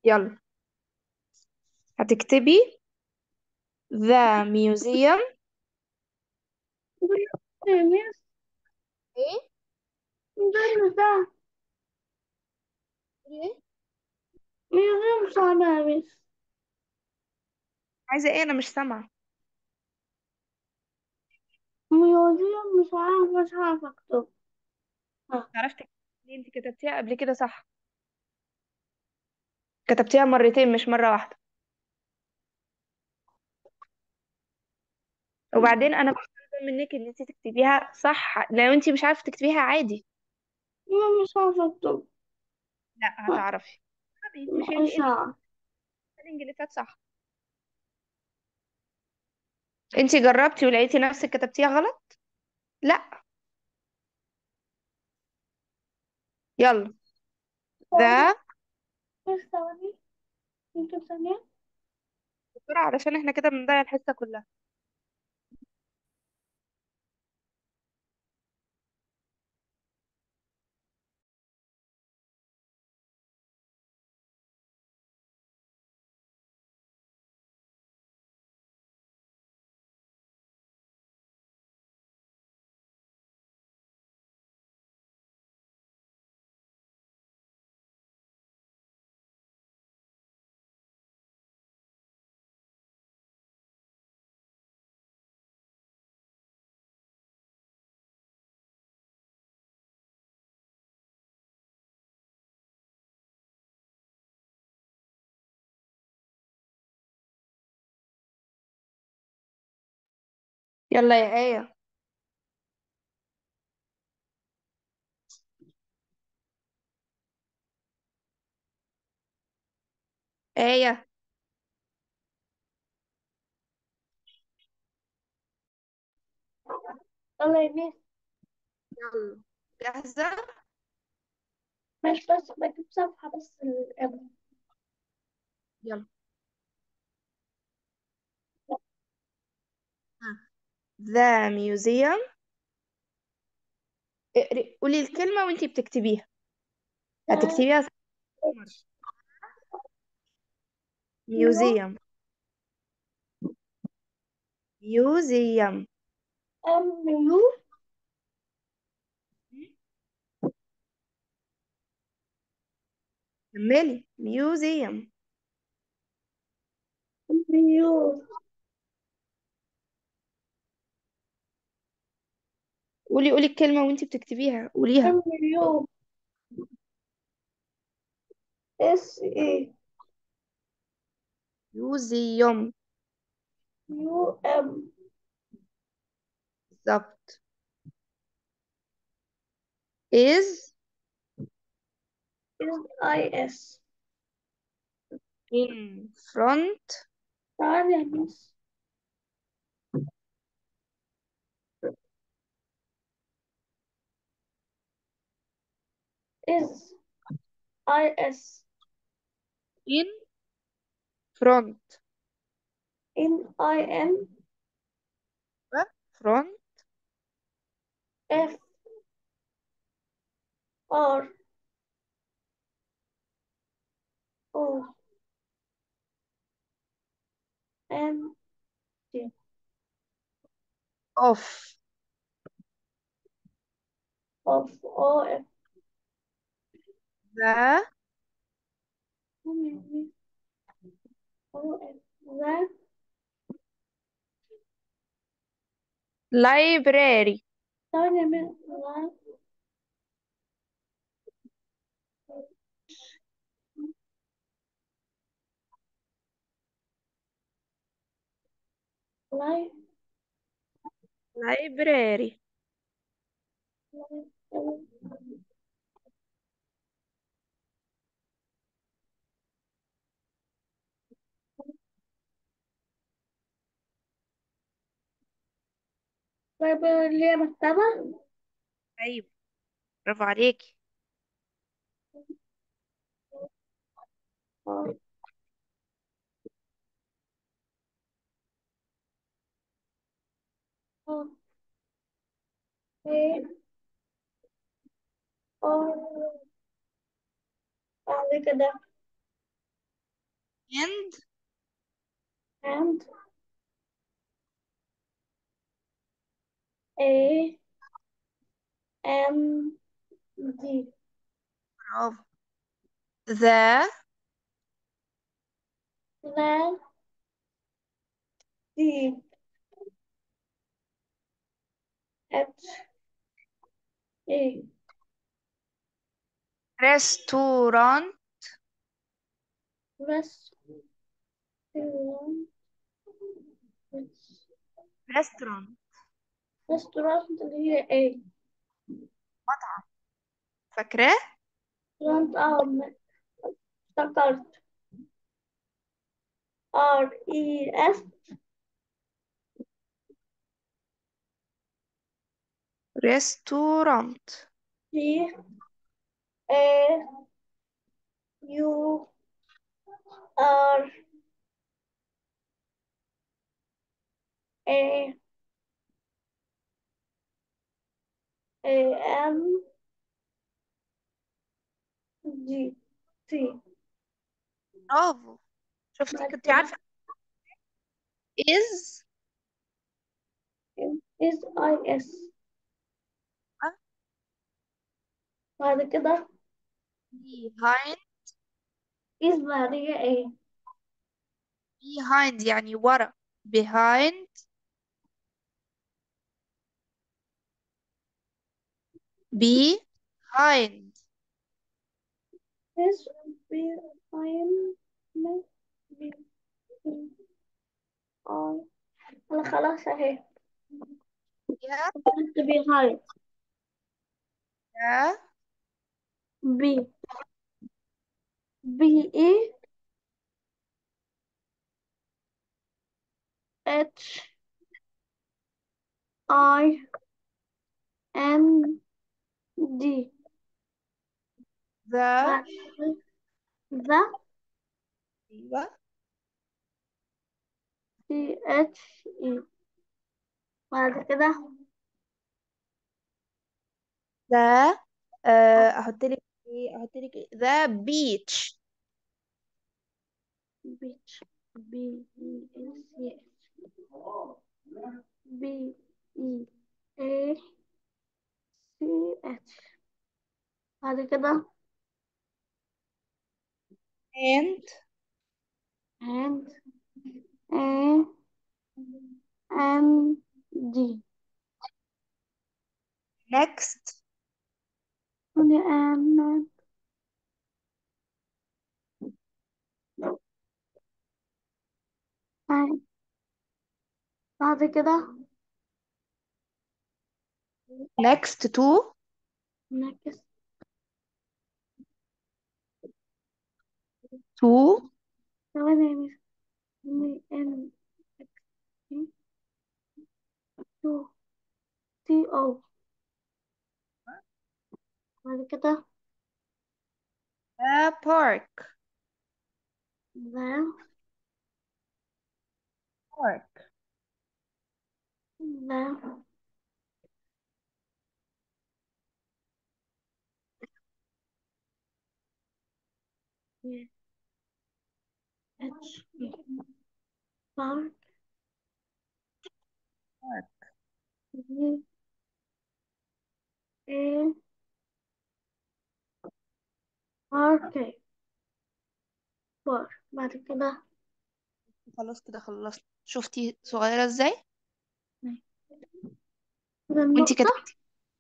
يلا هتكتبي the museum يا ميس ايه مدرس ده ايه ميوزيوم صعبة يا ميس عايزة ايه انا مش سامعة ميوزيوم مش عارف مش عارف اكتب ها. عرفت تكتبي انت كتبتيها قبل كده صح كتبتيها مرتين مش مرة واحدة وبعدين انا كنت طالبة منك ان انت تكتبيها صح لو انت مش عارفة تكتبيها عادي أنا مش عارف اكتب لا ها. هتعرفي مش انت مش انت عارف السبيلنج اللي فات صح انت جربتي ولقيتي نفسك كتبتيها غلط لا يلا ثواني ده ميس ثواني يمكن ثانية بسرعة علشان احنا كده بنضيع الحصة كلها يلا يا آية آية يلا يا ميس يلا جاهزة مش بس بكتب صفحة بس الإبرة يلا The museum اقري- قولي الكلمة وانتي بتكتبيها هتكتبيها صح مرة. يو museum museum ام يو كملي museum يو قولي قولي الكلمة وانتي بتكتبيها قوليها ام يو اس اي museum يو ام بالظبط is اس اي اس in front تعالى يا ميس is اي اس in front ان اي ان front اف ار او ان تي of اوف او اف the او اف ذا library تعالى يا ميس ذا لاي library طيب اللي هي مكتبة ايوه برافو عليكي اه اه ايه اه بعد كده and and A N D برافو the the D H A restaurant restaurant restaurant restaurant اللي هي A مطعم فاكراه restaurant اه م- افتكرت R E S restaurant T A U R A A M G T برافو شفتي بعد كنت كده عارفة is is I S آه، بعد كده behind is بعديها A behind يعني ورا behind behind is behind B B I أنا خلاص أهي يا قلت behind يا B B E H I N D the بعد كده the أيوة C H E بعد كده the آه، أحط لك إيه أحط لك إيه the beach beach B E C H B E A C H بعد كده and and A N D next ودي and and بعد كده next to next to ثواني يا ميس M N X T U T O بعد كده the park the park the yeah, H E park park V A R K بار بعد كده خلاص كده خلصت شفتي صغيرة ازاي كده وانتي النقطة كتبتي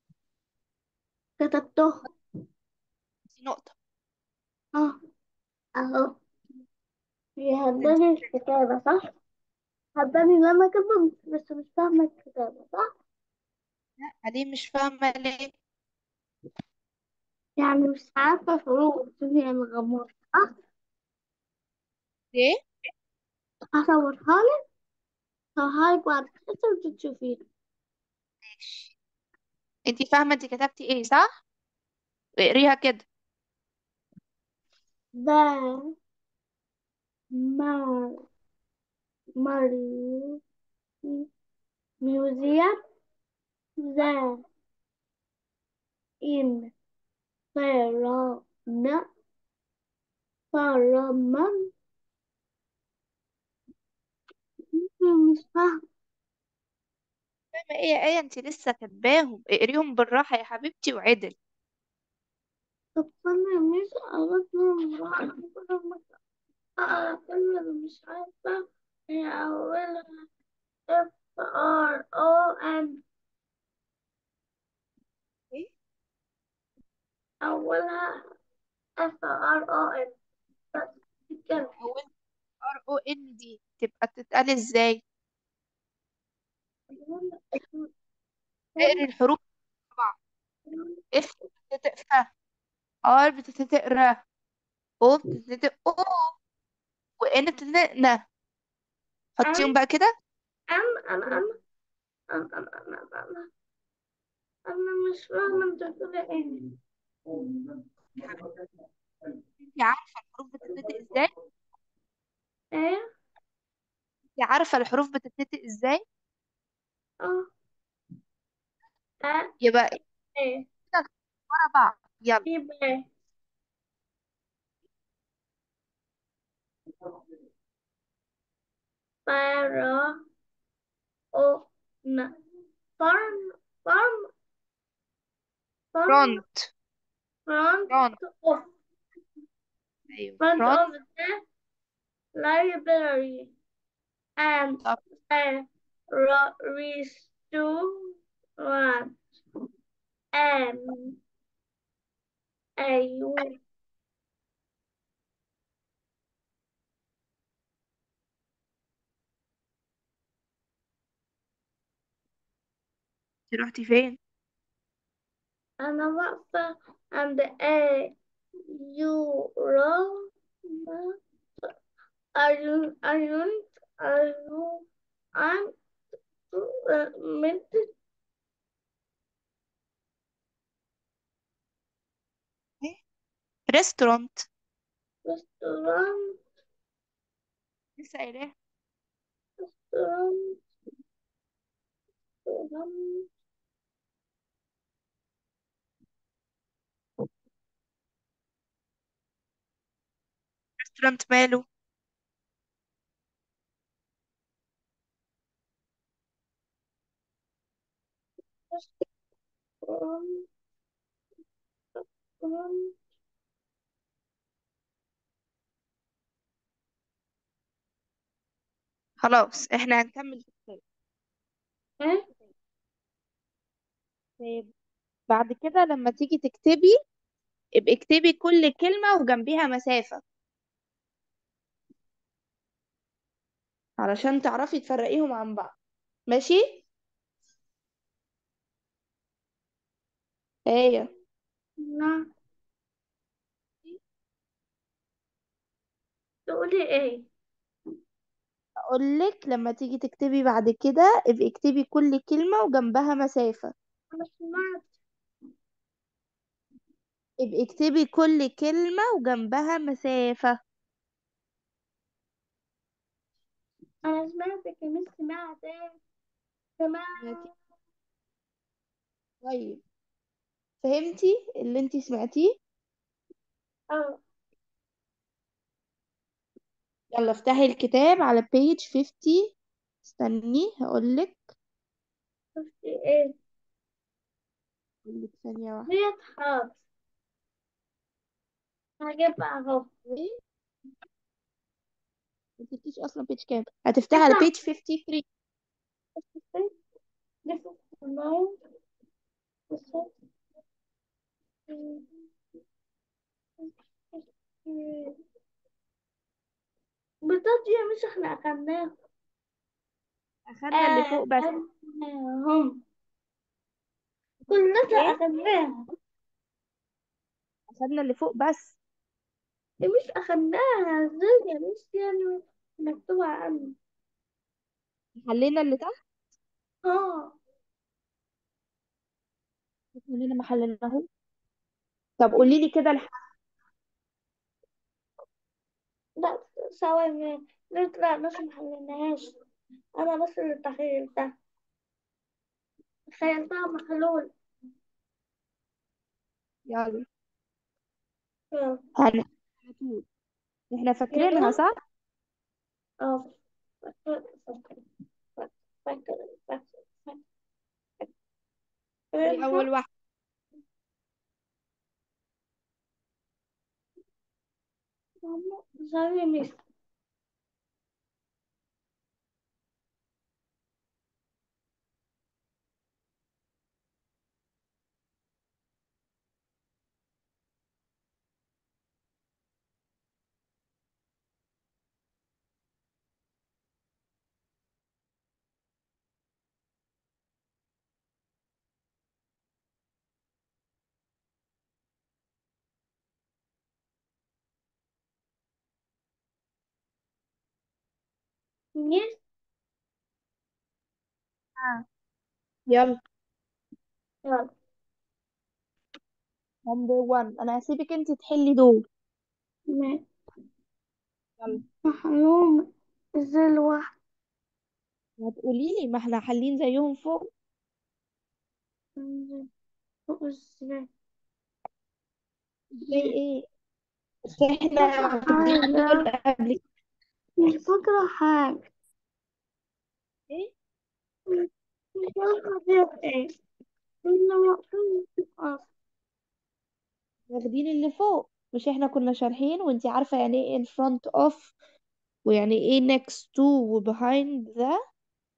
كتبته نقطة اه اهو هي هداني الكتابة صح؟ هداني اللي انا كتبت بس مش فاهمة الكتابة صح؟ لا ليه مش فاهمة ليه يعني مش عارفة فروق الدنيا الغمار صح؟ ليه هصورها لك هصورها لك بعد كده وانت تشوفيها ماشي انتي فاهمة انتي كتبتي ايه صح اقريها كده ده ما ماري ميوزيوم ذا إن فرن فرمان مش فاهمة فاهمة ايه يا آية انت لسه كاتباهم اقريهم بالراحة يا حبيبتي وعدل طب أنا مش قربنا من بعض كل ما أقرا كلمة مش عارفة هي أولها F R O N ايه أولها F R O N بس تتكلم اول ار او ان دي تبقى تتقال ازاي اقري الحروف طبعا اف بتتقرا ف ار بتتقرا او بتتقرا او وان بتتقرا ن أم حطيهم بقى كده أم أم أم أم أم أم أم أم أنا مش فاهمة أنت بتقولي إيه يا حبيبتي انت عارفة الحروف بتتنطق ازاي إيه انت عارفة الحروف بتتنطق ازاي أه أ يبقى إيه كده ورا بعض يلا يبقى فرا أو ن فرن فرن فرن فرونت front فرونت of ايوه front فرونت of the library and طب the ro- restaurant and أيوه انت رحتي فين أنا واقفة عند A يورو أيون أيون أيون أنت من ايه ريستورانت رestaurant لسه قايلاه restaurant restaurant ريستورانت ماله restaurant restaurant خلاص احنا هنكمل في الكتاب إيه طيب بعد كده لما تيجي تكتبي ابقي اكتبي كل كلمة وجنبيها مسافة علشان تعرفي تفرقيهم عن بعض ماشي ايه نعم تقولي إيه اقولك لما تيجي تكتبي بعد كده ابقي اكتبي كل كلمة وجنبها مسافة أنا سمعت ابقي اكتبي كل كلمة وجنبها مسافة أنا سمعتك يا مس سمعت إيه سمعتي سمعت طيب فهمتي اللي انتي سمعتيه أه يلا افتحي الكتاب على page 50 استني هقولك شفتي إيه هقولك ثانية واحدة هي حاضر هجيبها أهو ايه ما سبتيش اصلا page كام هتفتحي على افتح page 53 This is nine. This is بالظبط يا مش احنا أخدناهم اخدنا اللي فوق بس أخدناهم كلنا ايه أخدناها اخدنا اللي فوق بس يا مش أخدناها ازاي يا مش يعني مكتوبة عني حلينا اللي تحت اه كلنا ما حليناهم طب قولي لي كده الح... لا ثواني لا لا مش محلناهاش أنا بس اللي تخيلتها تخيلتها محلول يلا يلا هن على طول احنا فاكرينها يلا صح اه دي اول قريتها واحده ماما زي ميس ميس آه. يلا يلا نمبر 1 انا هسيبك انت تحلي دول ميس يلا محلوم ازاي الواحد هتقولي لي ما احنا حالين زيهم فوق ينزل فوق ازاي زي ايه بس احنا واخدين دول حاجة قبل مش فاكرة حاجة ايه مش عارفة دي ايه كنا واقفين في الأرض واخدين اللي فوق مش احنا كنا شارحين وانت عارفة يعني ايه in front of ويعني ايه next to و behind the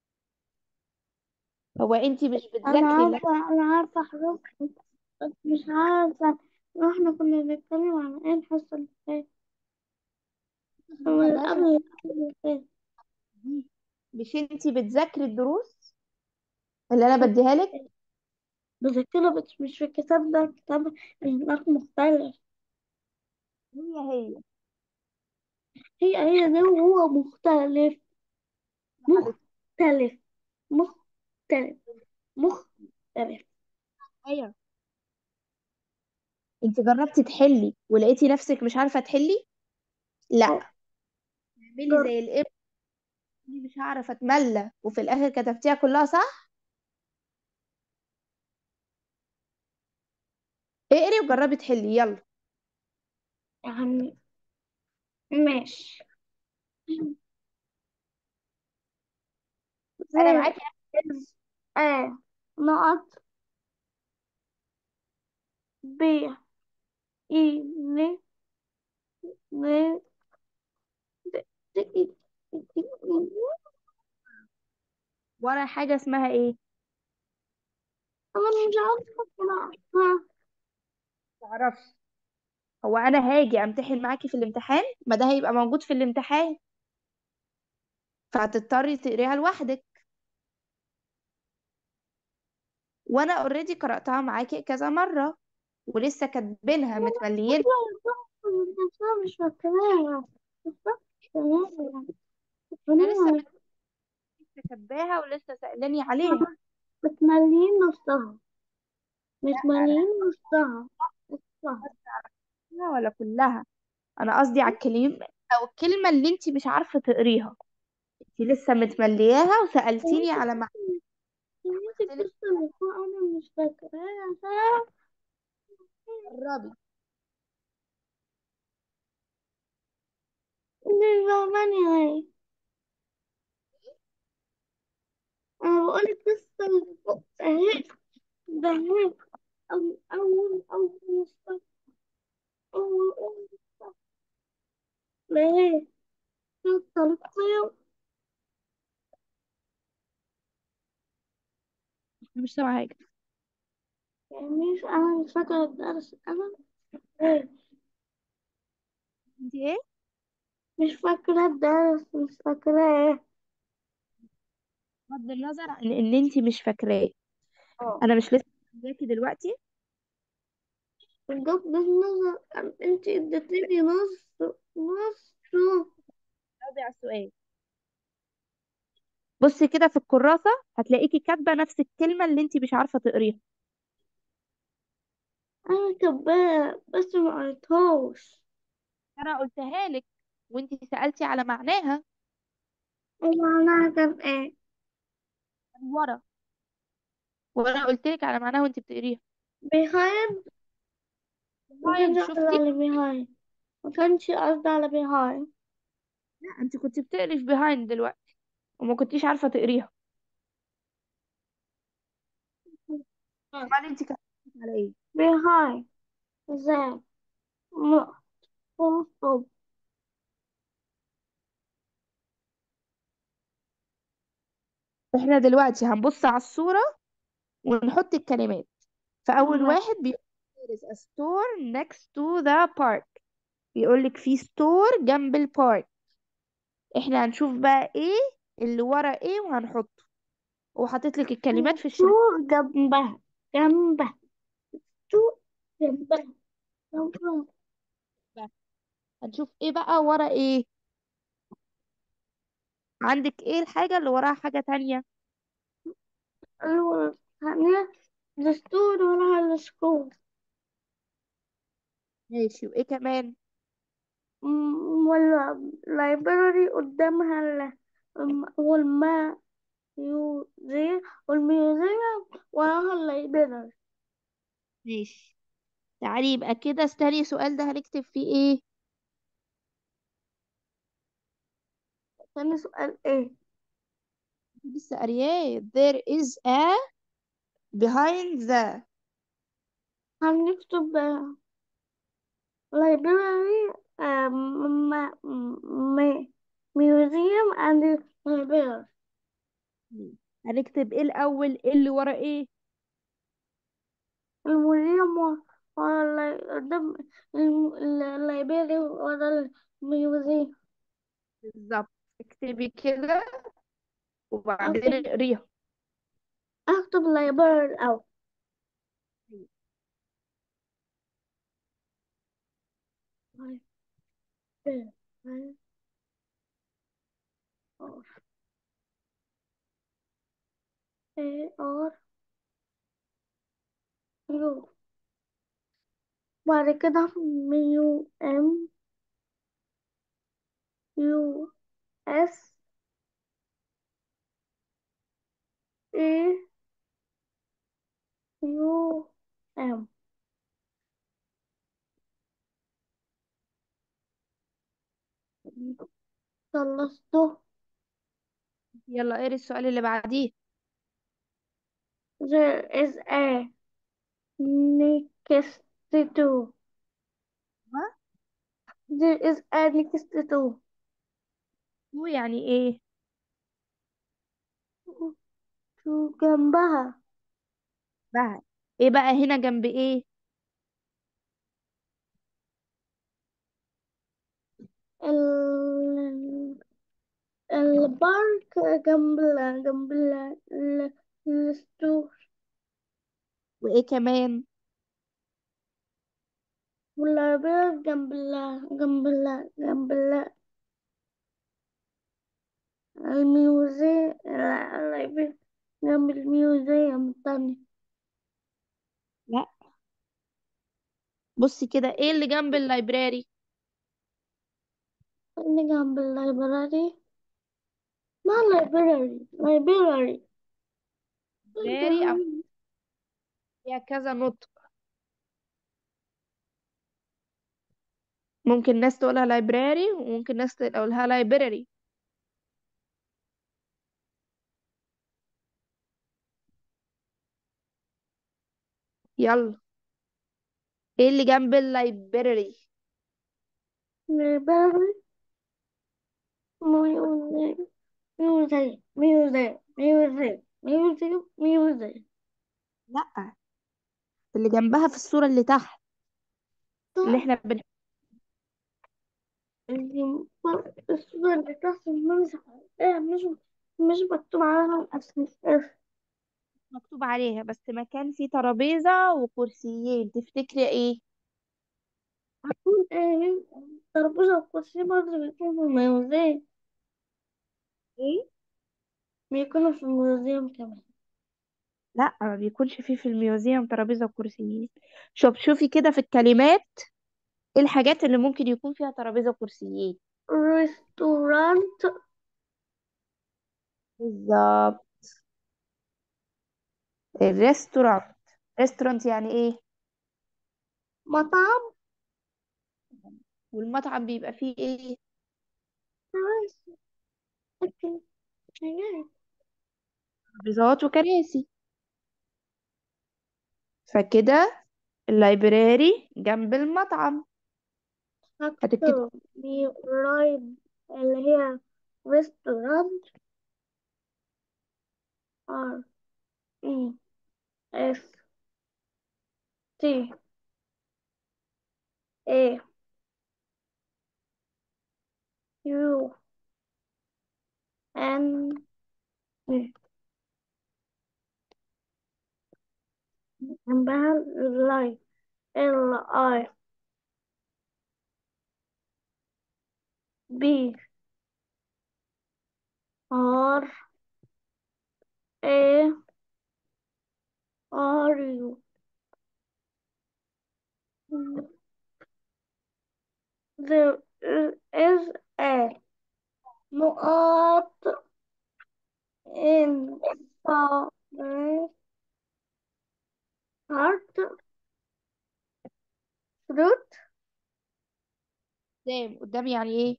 هو انت مش أنا بتذاكري لا عارفة أنا عارفة حروف بس مش عارفة احنا كنا بنتكلم عن ايه الحصة اللي فاتت ما من خدناش قبل الحاجات الحصة اللي فاتت دي مش انت بتذاكري الدروس اللي انا بديها لك بذاكرها بس مش في الكتاب ده الكتاب هناك مختلف هي هي هي هي ده وهو مختلف يا حبيبتي مختلف مختلف مختلف ايوه انت جربتي تحلي ولقيتي نفسك مش عارفة تحلي لا أو اعملي جر زي الابن دي مش هعرف اتملى وفي الاخر كتبتيها كلها صح اقري وجربي تحلي يلا يعني ماشي انا زي معاكي آه نقط ب إي ن ن د د إي د إي ورا حاجة اسمها ايه أنا مش عارفة أقرأها تعرفش هو انا هاجي امتحن معاكي في الامتحان ما ده هيبقى موجود في الامتحان فهتضطري تقريها لوحدك وانا اوريدي قرأتها معاكي كذا مرة ولسه كاتبينها متمليين بس أنا مش فاكراها مش فاكراها انا لسه فاكراها لسه كاتباها ولسه سألاني عليها متملين نصها لا انا متملين نصها نصها قصدي على كلها ولا كلها انا قصدي على الكلمة او الكلمة اللي انت مش عارفة تقريها انت لسه متملياها وسألتيني على معنى كمية قلت لك القصة اللي فوق أنا مش فاكراها قربي مش فاهماني هاي أنا بقول القصة اللي فوق أهي ده هي أول أول أول مصطفى أول أول مصطفى ده هي التلقية أنا مش سامعة حاجة يعني مش أنا مش فاكرة الدرس أنا إيه انت ايه مش فاكرة الدرس مش فاكرة إيه بغض النظر عن ان انت مش فاكراه اه انا مش لسه مذاكي دلوقتي بغض النظر عن أنت اديتيني نص نص جاوبي على السؤال بصي كده في الكراسة هتلاقيكي كاتبة نفس الكلمة اللي انت مش عارفة تقريها أنا كباها بس ما قريتهاش انا قلتها لك وانت سألتي على معناها ومعناها كان إيه من ورا وانا قلت لك على معناها وانت بتقريها behind ما هايند كانش قصدي شفتي على behind ما كانش قصدي على behind لا انت كنت بتقري في بيهايند دلوقتي وما كنتيش عارفة تقريها امال انت كانت على ايه behind the full stop احنا دلوقتي هنبص على الصورة ونحط الكلمات فأول ما واحد بيقول there is a store next to the park بيقول لك في ستور جنب البارك احنا هنشوف بقى ايه اللي ورا ايه وهنحطه وحاطط لك الكلمات في الشمال دكتور جنبها جنبها دكتور جنبها جنبها هنشوف ايه بقى ورا ايه عندك ايه الحاجة اللي وراها حاجة تانية الأولى الثانية دستور وراها السكول ماشي وايه كمان م- ولا لايبراري قدامها ال- الم- والما يوزي والميوزيوم وراها اللايبراري ماشي تعالي يبقى كده استني السؤال ده هنكتب فيه ايه تاني سؤال ايه لسه قارياه there is a behind the هنكتب library um, ma- ma- museum and library هنكتب ايه الاول ايه اللي ورا ايه الموزيوم و- ورا ال- قدام الم- ال- اللايبراري ورا الميوزيوم بالظبط اكتبي كده وبعدين أكتب اقريها أكتب library الأول library A R يو بعد كده ميو ام يو اس اي يو ام خلصته يلا اقري السؤال اللي بعديه there is a next to ها there is a next to هو يعني ايه to جنبها بقى ايه بقى هنا جنب ايه ال البارك جنب ال جنب ال ال- الستور وايه كمان واللايبراري جنب ال جنب ال جنب ال الميوزي اللايبراري جنب الميوزيوم التاني لا بصي كده ايه اللي جنب اللايبراري اللي جنب اللايبراري ما لايبراري لايبراري لايبراري او فيها كذا نطق ممكن ناس تقولها لايبراري وممكن ناس تقولها لايبراري يلا ايه اللي جنب اللايبراري لايبراري ميوزي ميوزي ميوزي ميوزي ميوزي ميوزي لا اللي جنبها في الصورة اللي تحت اللي احنا بن... اللي الصورة اللي تحت مش إيه مش مش مكتوب عليها الاسم مكتوب عليها بس مكان فيه ترابيزة وكرسيين تفتكري ايه هتكون ايه ترابيزة وكرسي برضه بيكونوا في الميوزيوم ايه بيكونوا في الميوزيوم كمان لا ما بيكونش فيه في الميوزيوم ترابيزة وكرسيين شوف شوفي كده في الكلمات ايه الحاجات اللي ممكن يكون فيها ترابيزة وكرسيين ريستورانت بالظبط الريستورانت ريستورانت يعني ايه مطعم والمطعم بيبقى فيه ايه كراسي أكل حاجات ترابيزات وكراسي فكده اللايبراري جنب المطعم هتكتب هكتب بي قريب اللي هي ريستورانت ار اي اس تي اي يو ان جنبها اللاي ال اي بي ار اي ار يو there is a نقاط in the heart fruit قدام قدام يعني ايه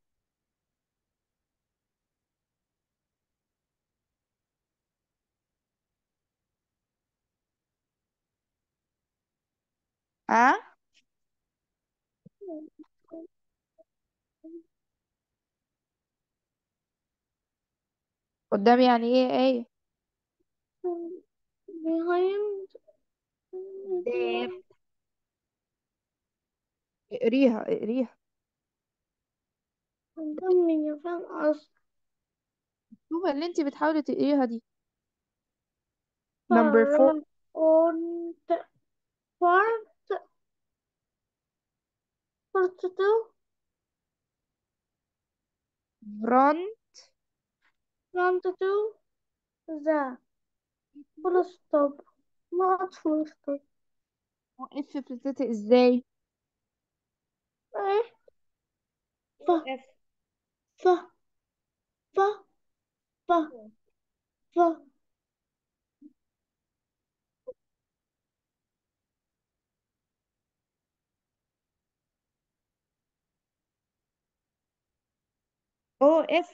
ها قدام يعني ايه ايه behind قدام اقريها اقريها قدامي فين أصل شوف اللي انت بتحاولي تقريها دي نمبر فور und part part two front front two the full stop not full stop اف بتتنطق ازاي ايه ف اف ف ف ف ف او اف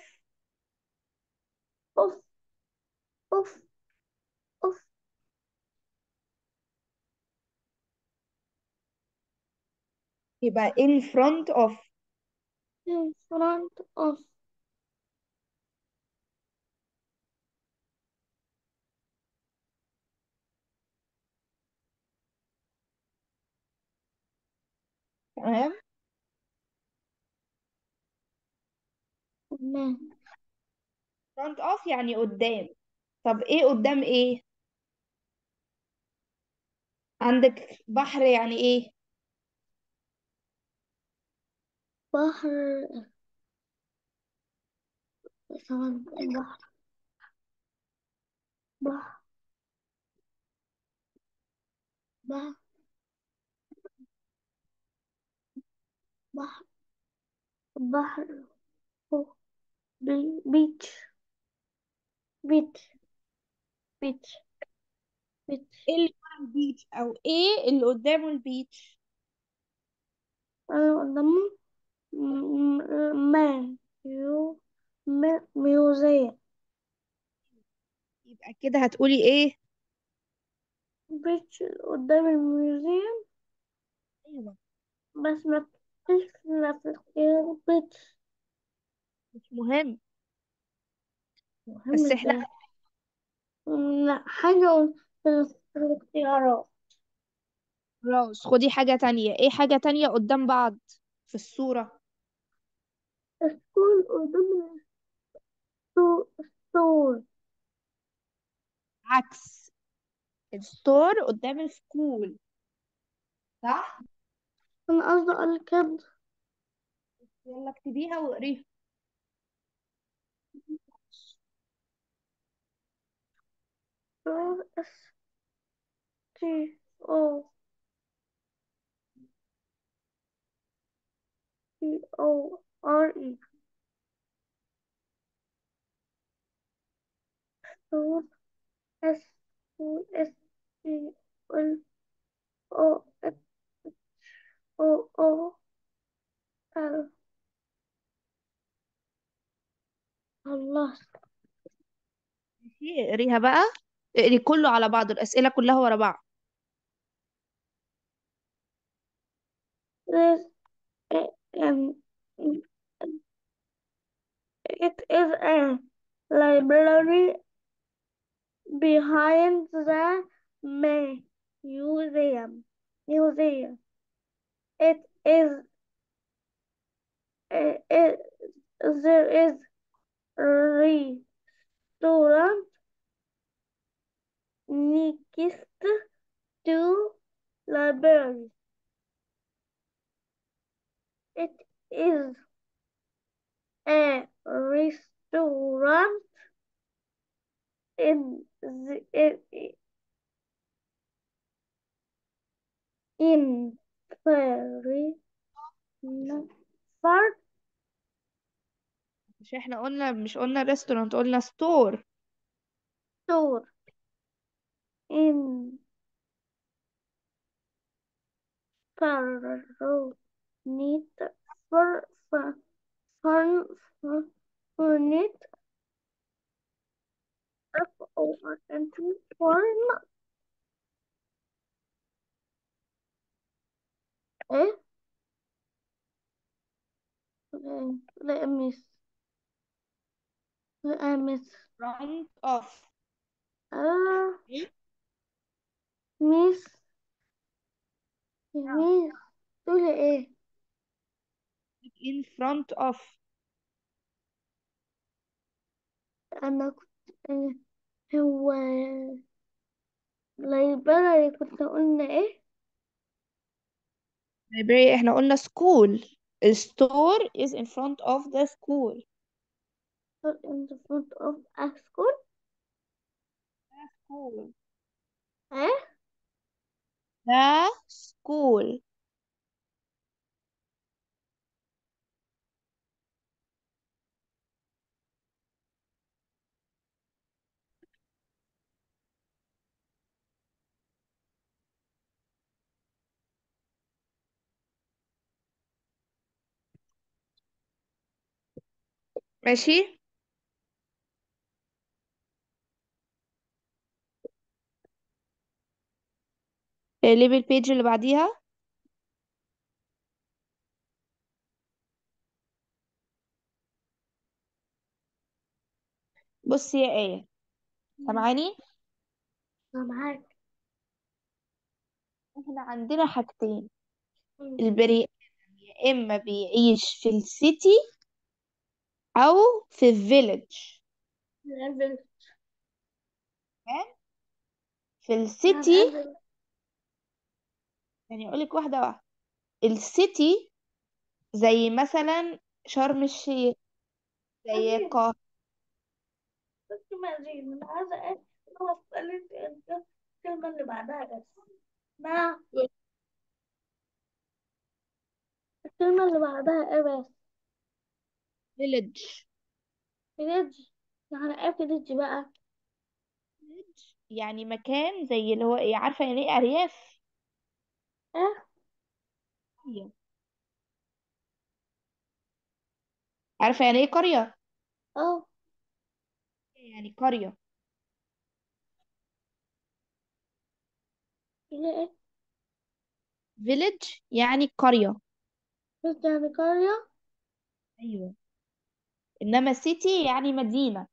اوف اوف اوف يبقى in front of in front of تمام man front of يعني قدام طب ايه قدام ايه عندك بحر يعني ايه بحر ثواني بحر بحر بحر بحر بحر أوه. بي- بيتش بيتش بيتش بيتش ايه اللي ورا البيتش او ايه اللي قدامه البيتش أنا قدامه مان يو ميوزيم يبقى كده هتقولي ايه بيتش قدام الميوزيم ايوه بس ما فيش إلا في اختيار بيتش مش مهم مهم بس احنا ازاي لا حاجة في الاختيارات خلاص خدي حاجة تانية ايه حاجة تانية قدام بعض في الصورة السكول قدام السو- السور عكس الستور قدام السكول صح أنا قصدي أقول كده يلا اكتبيها واقريها اس تي او تي او ار اي سور اس اس تي ال او اس او او ال الله ماشي اقريها بقى اقري كله على بعض الأسئلة كلها ورا بعض is a, um, it is a library behind the museum. Museum. It is. It, it, there is a restaurant next to library. It is a restaurant in the in, in very far مش احنا قلنا مش قلنا ريستورانت قلنا ستور store in Farronit for for for for Farronit F O R N T Farn ايه لا لا مس لا مس front of آه إيه؟ مس مس تقولي ايه in front of انا كنت آه، هو library كنا قلنا ايه library احنا قلنا school الستور is in front of the school in the front of a school school ايه the school ماشي الليفل بيج اللي بعديها بصي يا آية سامعاني انا معاك احنا عندنا حاجتين البني آدم يا إما بيعيش في السيتي أو في الفيلج نقابل في السيتي نقابل يعني أقولك واحدة واحدة السيتي زي مثلا شرم الشيخ زي أمين القاهرة بس مازين أنا عايزة ايه أنا وصلت الكلمة اللي بعدها بس ما الكلمة اللي بعدها ايه بس فيلج فيليج يعني ايه فيليج بقى يعني مكان زي اللي هو ايه عارفة يعني ايه أرياف ايه قرية. عارفة يعني ايه قرية اه يعني قرية اللي ايه فيلج يعني قرية بس يعني قرية أيوة إنما سيتي يعني مدينة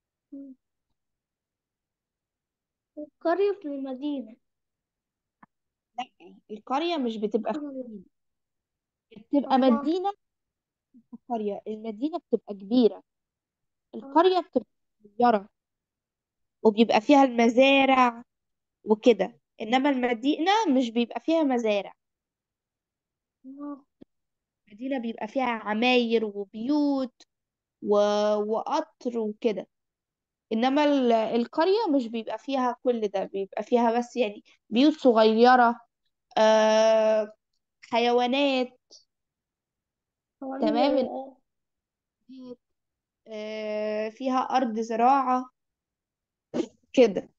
قرية في المدينة لا القرية مش بتبقى في مدينة بتبقى الله مدينة في قرية المدينة بتبقى كبيرة القرية بتبقى صغيرة وبيبقى فيها المزارع وكده إنما المدينة مش بيبقى فيها مزارع الله المدينة بيبقى فيها عماير وبيوت و... وقطر وكده إنما ال- القرية مش بيبقى فيها كل ده بيبقى فيها بس يعني بيوت صغيرة آه... حيوانات حوالي تمام ايه البيت آه... فيها أرض زراعة كده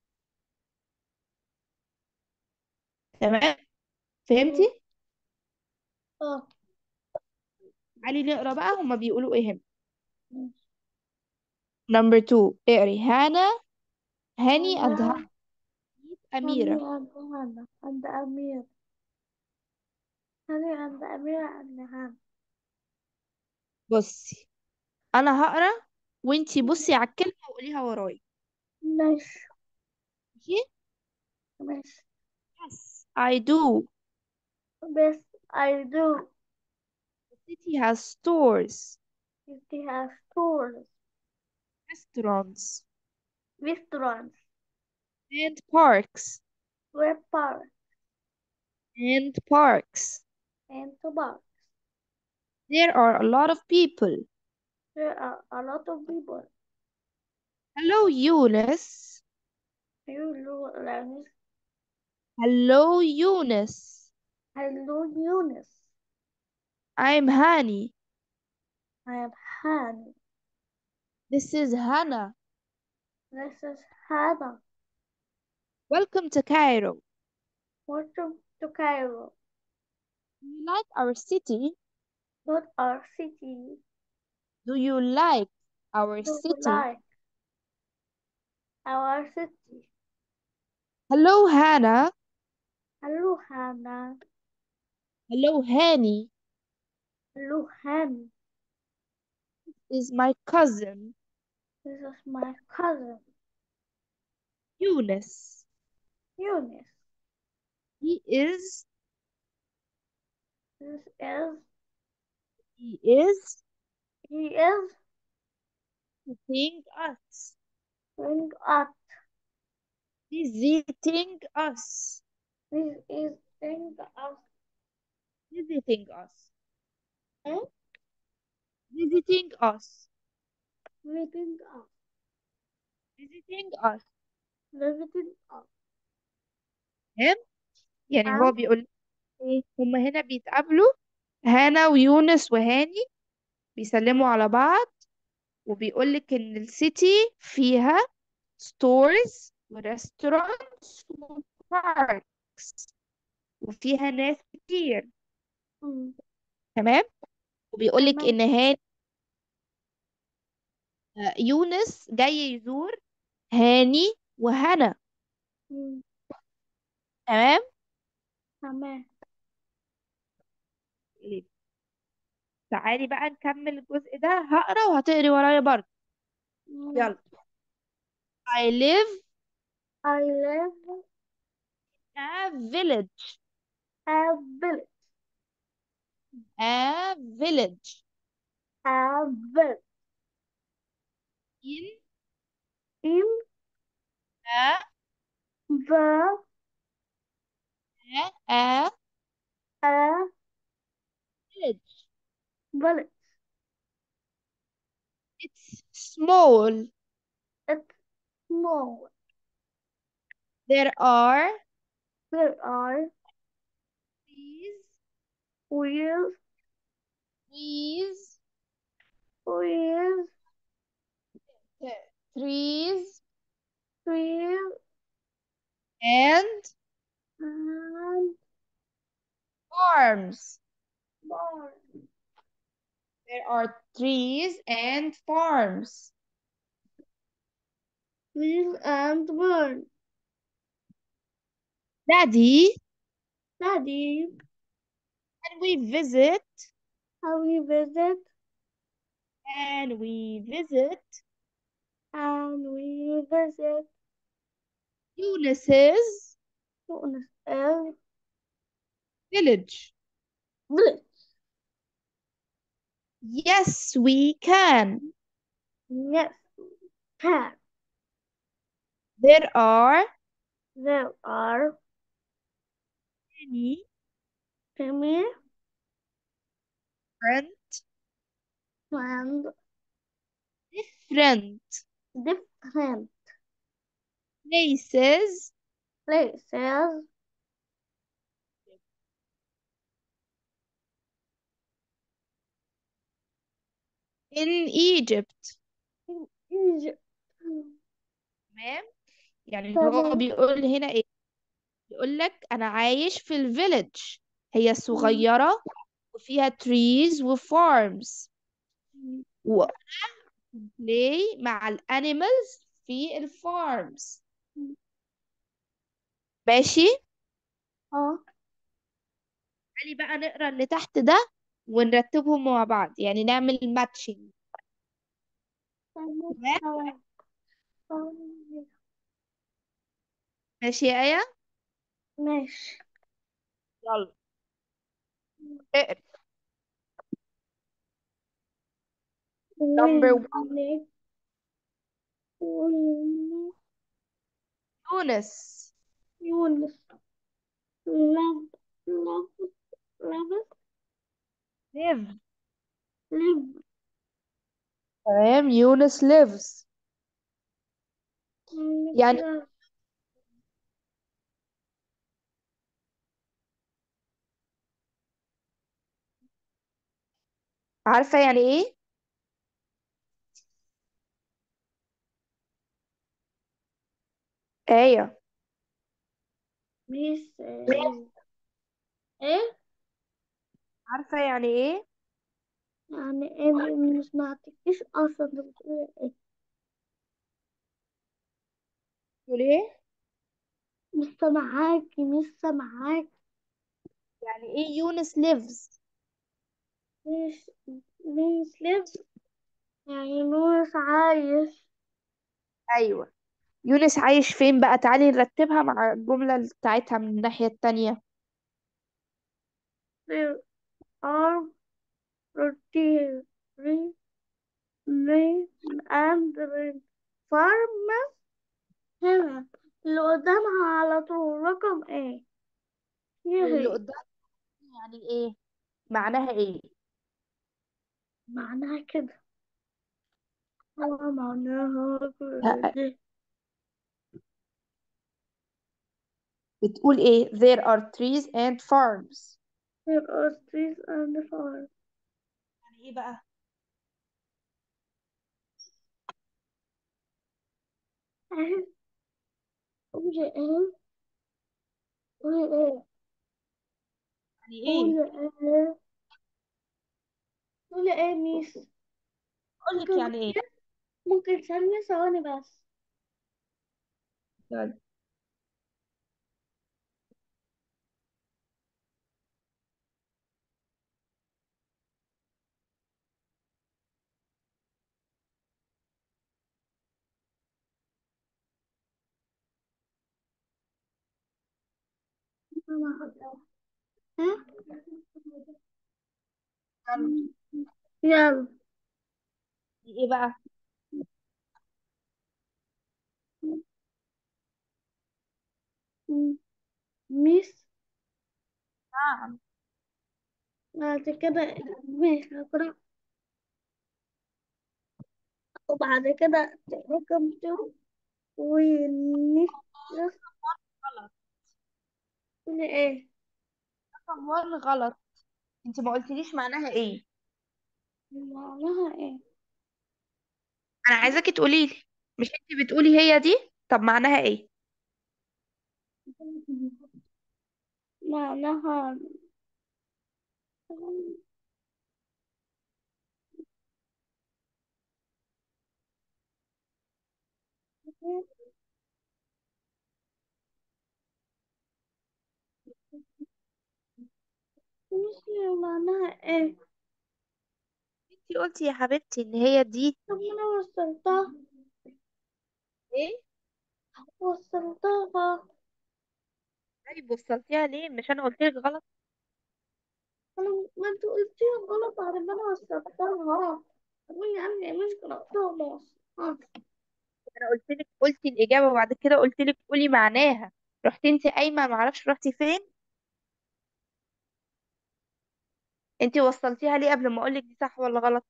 تمام فهمتي؟ اه تعالي نقرا بقى هما بيقولوا ايه هنا ماشي. نمبر 2 اقري هانا هاني and أنا أميرة أمي عند هنا عند أمير هاني عند أميرة عند هان بصي انا هقرا وانتي بصي على الكلمة وقوليها ورايا ماشي ماشي ماشي yes I do بس I do the city has stores They have stores, restaurants restaurants, and parks web parks, and parks and bars. there are a lot of people There are a lot of people. hello Eunice You know, Lannis. hello Eunice Hello, Eunice. I'm Hani I am Han. this is Hannah This is Hannah. welcome to Cairo Welcome to Cairo, do you like our city not our city. do you like our Do you city like our city? hello Hannah Hello, Hannah. hello Hani Hello, Han. is my cousin This is my cousin, Eunice Eunice. he is This is, he is he is visiting us bring us. visiting us This is bring us. visiting us Eh? visiting us Visiting us. visiting us Visiting us. فاهم يعني هو نعم. بيقول ايه هما هنا بيتقابلوا هانا ويونس وهاني بيسلموا على بعض وبيقولك ان السيتي فيها ستورز وريستورانتس وباركس وفيها ناس كتير مم. تمام وبيقولك تمام. ان هاني آه، يونس جاي يزور هاني وهنا مم. تمام تمام تعالي بقى نكمل الجزء ده هقرا وهتقري ورايا برضه يلا I live I live a village a village. a village A village. in In a the a, a a village village. it's small It's small. there are There are trees wheels, trees wheels, trees trees, and and farms barns. there are trees and farms Trees and barns. daddy Daddy, can we visit how we visit can we visit and we visit Eunice's Tunis village village. yes we can Yes, can. there are There are many many different and different different places places in Egypt in Egypt. تمام يعني هو تمام. بيقول هنا ايه بيقول لك انا عايش في الفيلج هي صغيرة وفيها trees وفارمز و play مع الانيمالز في الفارمز ماشي اه تعالي بقى نقرا اللي تحت ده ونرتبهم مع بعض يعني نعمل ماتشنج ثانية تمام ثواني ثواني. ماشي يا آية ماشي يلا اقرا نمبر 1 ولد ولد يونس يونس لب لب لبس live لب تمام يونس lives يعني مثل عارفة يعني ايه آية ميس ايه عارفة يعني ايه يعني ايه مش سمعتكيش اصلا انت بتقولي ايه تقول ايه مش سامعاكي مش سامعاكي يعني ايه يونس lives مش مش لبس يعني نورس عايش ايوه يونس عايش فين بقى تعالي نرتبها مع الجملة بتاعتها من الناحية التانية there are rotisserie and farm هنا اللي قدامها على طول رقم ايه هي اللي هي قدام يعني ايه معناها ايه معناها كده هو معناها ه- كده بتقول ايه there are trees and farms there are trees and farm يعني ايه بقى اهي قولي ايه قولي ايه يعني ايه قولي ايه قولي ايه ميس اقول لك ممكن يعني ايه ممكن ثانية ثواني بس يلا. ها يلا. يلا ايه بقى ميس نعم بعد كده ماشي هقرأ وبعد كده رقم تو ونس غلط قولي ايه رقم 1 غلط انت ما قلتليش معناها ايه معناها ايه انا عايزاكي تقولي لي مش انت بتقولي هي دي طب معناها ايه معناها مش معناها ايه انت قلتي يا حبيبتي ان هي دي طب ما انا وصلتها ايه وصلتها طيب وصلتيها ليه مش انا قلت لك غلط انا ما انت قلتي غلط بعد ما انا وصلتها قولي انا مش قرأتها مصر انا قلت لك قلتي الاجابه وبعد كده قلت لك قولي معناها رحت انت قايمه ما اعرفش رحتي فين انت وصلتيها ليه قبل ما اقول لك دي صح ولا غلط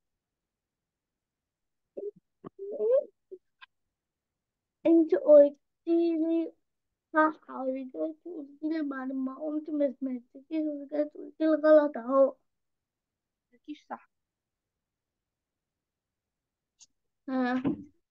انت قلتي لي صح ورجعت قلتي لي بعد ما قمت ما سمعتكيش ورجعت قلتي لي غلط اهو مفيش صح ها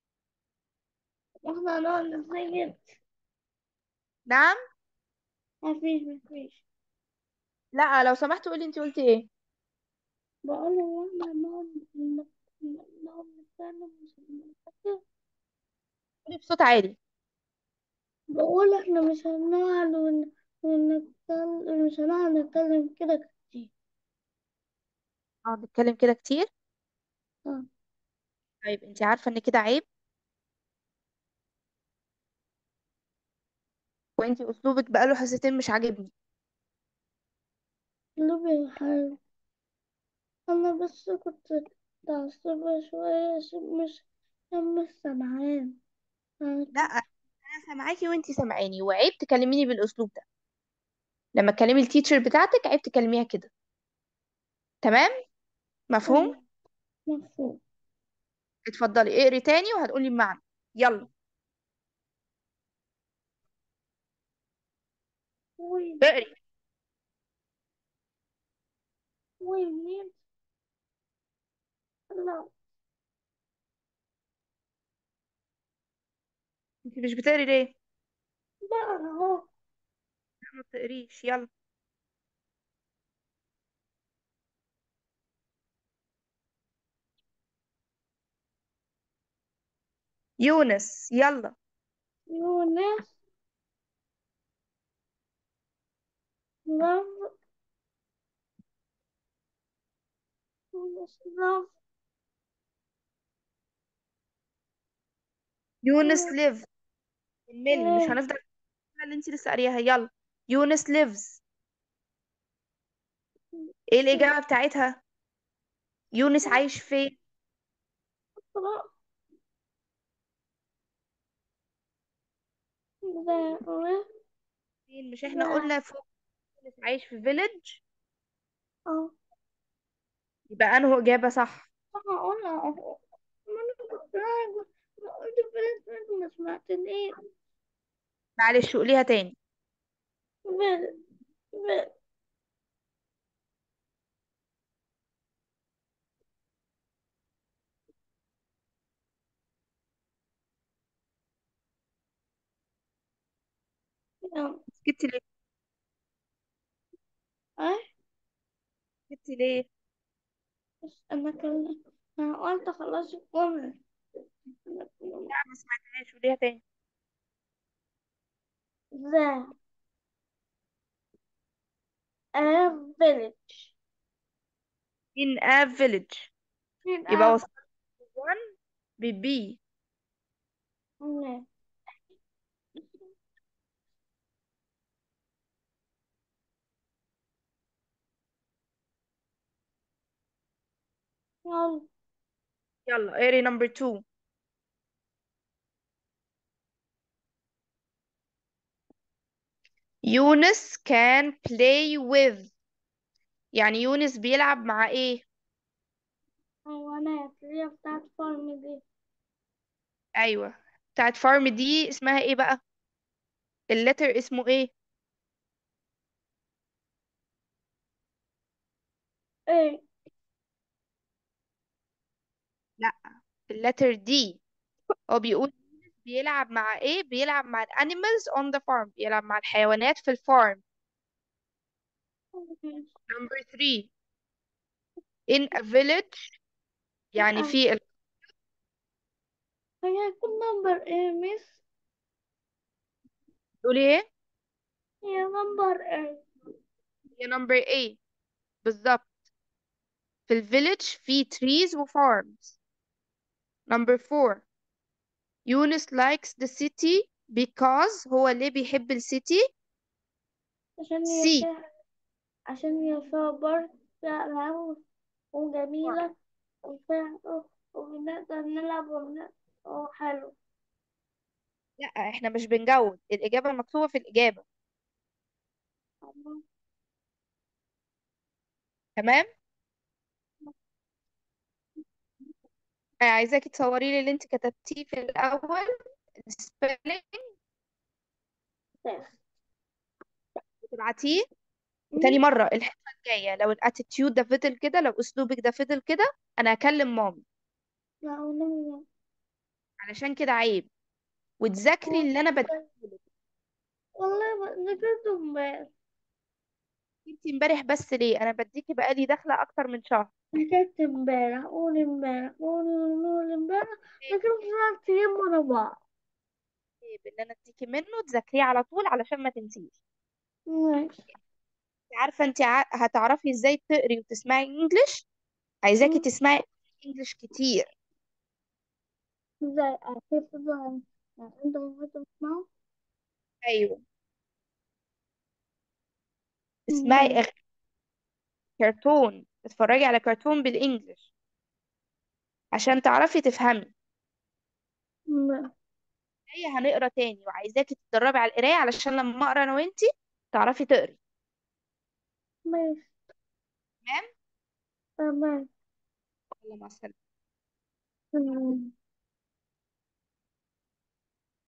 احنا نقعد نسجل نعم مفيش مفيش لا لو سمحت قولي انت قلتي ايه بقول له احنا نقعد ن- ن- نقعد نتكلم مش هنتكلم. قولي بصوت عالي بقول احنا مش هنقعد ون- ونتكلم مش هنقعد نتكلم كده كتير اه نتكلم كده كتير اه طيب انت عارفة ان كده عيب وانت اسلوبك بقاله حصتين مش عاجبني قلبي حلو أنا بس كنت متعصبة شوية عشان مش عشان مش سامعان أنا لا كنت انا سامعاكي وانت سامعاني وعيب تكلميني بالاسلوب ده لما تكلمي التيتشر بتاعتك عيب تكلميها كده تمام مفهوم أنا مفهوم اتفضلي اقري تاني وهتقولي المعنى يلا وين اقري وين مين لا انت مش بتقري ليه بقى أهو لا ما بتقريش يلا يونس يلا يونس love يونس love يونس ليف المل مش live هنفضل الجملة اللي انت لسه قارياها يلا يونس ليفز ايه الإجابة بتاعتها يونس عايش فين ذا فين مش احنا ذا قلنا فوق يونس عايش في فيلج اه يبقى انه إجابة صح هقول اهو ما انا كنت عايزة قلت بلد ما سمعتنيش معلش قوليها تاني بلد بلد يلا سكتي ليه اه سكتي ليه بس انا كان انا قلت خلاص الجملة لا ما سمعتهاش قوليها تاني ذا a village in a village in يبقى a وصلت 1 ببي village يلا يلا اقري نمبر 2 يونس can play with يعني يونس بيلعب مع ايه حيوانات اللي هي بتاعت فارم دي ايوه بتاعت فارم دي اسمها ايه بقى اللتر اسمه ايه ايه لا اللتر دي هو بيقول يونس بيلعب مع ايه بيلعب مع الانيمالز on the farm بيلعب مع الحيوانات في الفارم number 3 in a village يعني لا في ال... هي هيكون نمبر ايه ميس تقولي ايه هي نمبر ايه هي number 8 بالظبط في الفيلج في trees و farms number 4 يونس likes the city because هو ليه بيحب السيتي عشان هي سي فيها عشان هي فيها بارك فيها ألعاب وجميلة وفيها وبنقدر نلعب ون... وحلو لا احنا مش بنجود الإجابة المكتوبة في الإجابة تمام أنا عايزاكي تصوري لي اللي انت كتبتيه في الأول السبيلنج وتبعتيه وتاني مرة الحصة الجاية لو الاتيتيود ده فضل كده لو أسلوبك ده فضل كده أنا هكلم مامي لا والله علشان كده عيب وتذاكري اللي أنا بديهولك والله ذاكرته امبارح انت امبارح بس ليه أنا بديكي بقالي داخلة أكتر من شهر ذاكرت امبارح قول امبارح قول قول امبارح ذاكرت ثلاث أيام ورا بعض عيب اللي أنا اديكي منه تذاكريه على طول علشان ما تنسيش ماشي عارفة انت ع... هتعرفي ازاي تقري وتسمعي انجليش عايزاكي مم. تسمعي انجليش كتير ازاي كيف بقى يعني انت ممكن تسمعه ايوه اسمعي ازاي أغ... كرتون اتفرجي على كرتون بالانجليش عشان تعرفي تفهمي م- هي هنقرا تاني وعايزاكي تتدربي على القرايه علشان لما اقرا انا وانتي تعرفي تقري ماشي تمام تمام يلا مع السلامه تمام